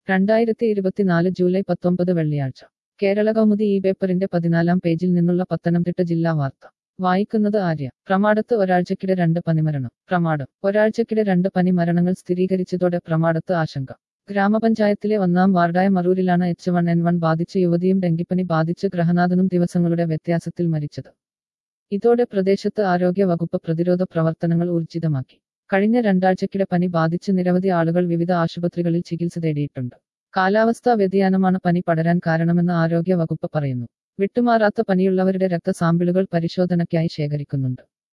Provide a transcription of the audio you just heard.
രണ്ടായിരത്തി ഇരുപത്തിനാല് ജൂലൈ പത്തൊമ്പത് വെള്ളിയാഴ്ച കേരള കൗമുദി ഈ പേപ്പറിന്റെ പതിനാലാം പേജിൽ നിന്നുള്ള പത്തനംതിട്ട ജില്ലാ വാർത്ത വായിക്കുന്നത് ആര്യ പ്രമാടത്ത് ഒരാഴ്ചക്കിടെ രണ്ട് പനിമരണം പ്രമാടം ഒരാഴ്ചക്കിടെ രണ്ട് പനിമരണങ്ങൾ സ്ഥിരീകരിച്ചതോടെ പ്രമാടത്ത് ആശങ്ക ഗ്രാമപഞ്ചായത്തിലെ ഒന്നാം വാർഡായ മറൂരിലാണ് എച്ച് വൺ എൻ വൺ ബാധിച്ച് യുവതിയും ഡെങ്കിപ്പനി ബാധിച്ച് ഗ്രഹനാഥനും ദിവസങ്ങളുടെ വ്യത്യാസത്തിൽ മരിച്ചത് ഇതോടെ പ്രദേശത്ത് ആരോഗ്യ വകുപ്പ് പ്രതിരോധ പ്രവർത്തനങ്ങൾ ഊർജിതമാക്കി കഴിഞ്ഞ രണ്ടാഴ്ചക്കിടെ പനി ബാധിച്ച് നിരവധി ആളുകൾ വിവിധ ആശുപത്രികളിൽ ചികിത്സ തേടിയിട്ടുണ്ട് കാലാവസ്ഥാ വ്യതിയാനമാണ് പനി പടരാൻ കാരണമെന്ന് ആരോഗ്യ വകുപ്പ് പറയുന്നു വിട്ടുമാറാത്ത പനിയുള്ളവരുടെ രക്തസാമ്പിളുകൾ പരിശോധനയ്ക്കായി ശേഖരിക്കുന്നുണ്ട്